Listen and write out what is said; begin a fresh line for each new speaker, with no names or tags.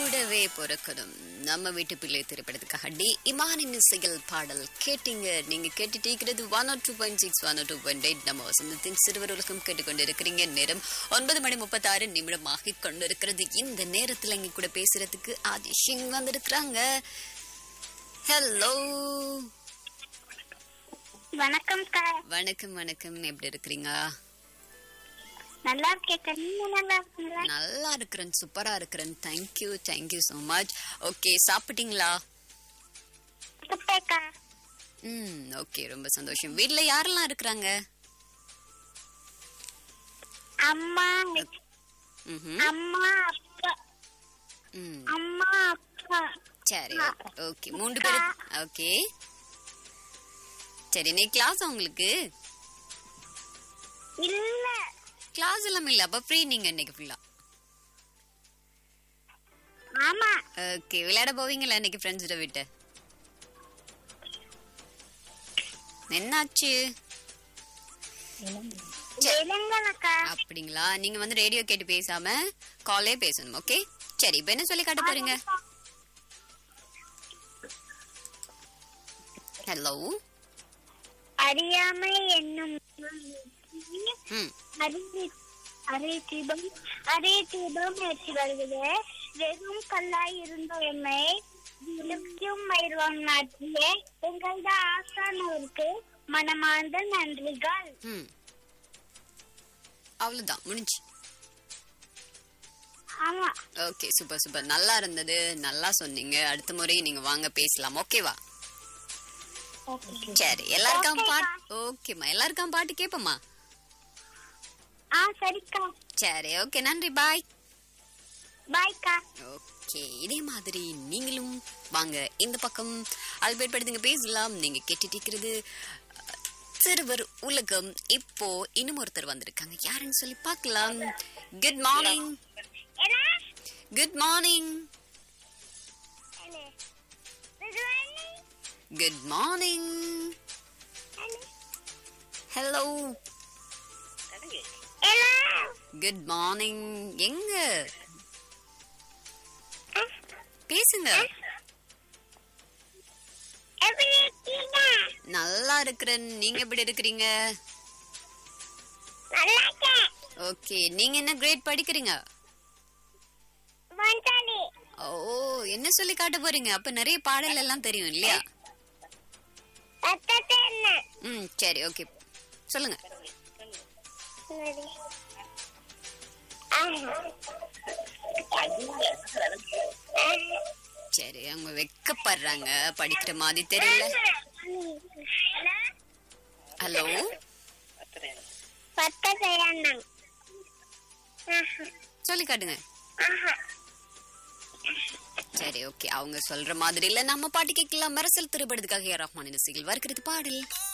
கூடவே பிறக்கணும் நம்ம வீட்டு பிள்ளை திரைப்படத்துக்காக டி இமானின் இசையில் பாடல் கேட்டீங்க நீங்க கேட்டுட்டு இருக்கிறது one two point six one two point eight நம்ம வசந்தத்தின் சிறுவர் உலகம் கேட்டுக்கொண்டு இருக்கிறீங்க நேரம் ஒன்பது மணி முப்பத்தாறு நிமிடம் ஆகிக் கொண்டு இருக்கிறது இந்த நேரத்துல இங்க கூட பேசுறதுக்கு ஆதிஷிங் வந்திருக்கிறாங்க ஹலோ
வணக்கம் கா
வணக்கம் வணக்கம் எப்படி இருக்கிறீங்க
நல்லா இருக்கேன் நீங்க நல்லா இருக்கீங்களா
நல்லா இருக்கிறேன் சூப்பரா இருக்கிறேன் thank you thank you so much okay சாப்பிட்டீங்களா
குப்பேக்கா
ம் ஓகே ரொம்ப சந்தோஷம் வீட்ல யாரெல்லாம் இருக்கிறாங்க
அம்மா
ம்ஹும்.
அம்மா அப்பா
ம்
அம்மா அப்பா
சரி ஓகே மூன்று பேர் ஓகே சரி நீ கிளாஸ் உங்களுக்கு
இல்ல
கிளாஸ் எல்லாம் இல்ல அப்ப ஃப்ரீ நீங்க இன்னைக்கு ஃபுல்லா
ஆமா
ஓகே விளையாட போவீங்களா இன்னைக்கு ஃப்ரெண்ட்ஸ்ட விட்டு என்னாச்சு
இளங்கலக்கா
அப்படிங்களா நீங்க வந்து ரேடியோ கேட்டு பேசாம காலே பேசணும் ஓகே சரி இப்ப என்ன சொல்லி காட்ட போறீங்க ஹலோ
அறியாமை என்னும்
ம்
அறிவி அரை தீபம் அரை தீபம் ஏற்றி வருகிறது வெறும் கல்லாய் இருந்த உண்மை விழுக்கும் மயிர்வான் நாட்டிலே எங்களது ஆசானோருக்கு மனமார்ந்த நன்றிகள்
ம் அவ்வளவுதான் முடிஞ்சு
ஆமா
ஓகே சூப்பர் சூப்பர் நல்லா இருந்தது நல்லா சொன்னீங்க அடுத்த முறை நீங்க வாங்க பேசலாம் ஓகேவா சரி எல்லாருக்கும்
Okay,
பாட்டு ஓகேம்மா எல்லாருக்கும் பாட்டு கேப்பமா
ஆ சரிக்கா
சரி ஓகே நன்றி பாய்
பாய்க்கா
ஓகே இதே மாதிரி நீங்களும் வாங்க இந்த பக்கம் அல்பேட் படுத்துங்க பேசலாம் நீங்க கேட்டுட்டு இருக்கிறது அஹ், சிறுவர் உலகம் இப்போ இன்னும் ஒருத்தர் வந்திருக்காங்க யாருன்னு சொல்லி பார்க்கலாம் good morning good morning good morning hello good morning எங்க பேசுங்க
எப்படி இருக்கீங்க
நல்லா இருக்கிறேன் நீங்க எப்படி இருக்கிறீங்க
நல்லா இருக்கேன்
ஓகே நீங்க என்ன கிரேட் படிக்கிறீங்க
வந்தானே
ஓ என்ன சொல்லி காட்ட போறீங்க அப்ப நிறைய பாடல் எல்லாம் தெரியும் இல்லையா
அத்தத்தை என்ன
ம் சரி ஓகே சொல்லுங்க
சரி. ஆஹா.
சரி அவங்க வெக்கப்படுறாங்க படிக்கிற மாதிரி தெரியல ஹலோ
பத்தத்தை என்ன ஆஹா.
சொல்லி காட்டுங்க
ஆஹா.
சரி ஓகே அவங்க சொல்ற மாதிரி இல்ல நம்ம பாட்டு கேட்கலாம் மரசல் திருப்படுறதுக்காக ஏ ரஹ்மான் இசையில் வருகிறது பாடல்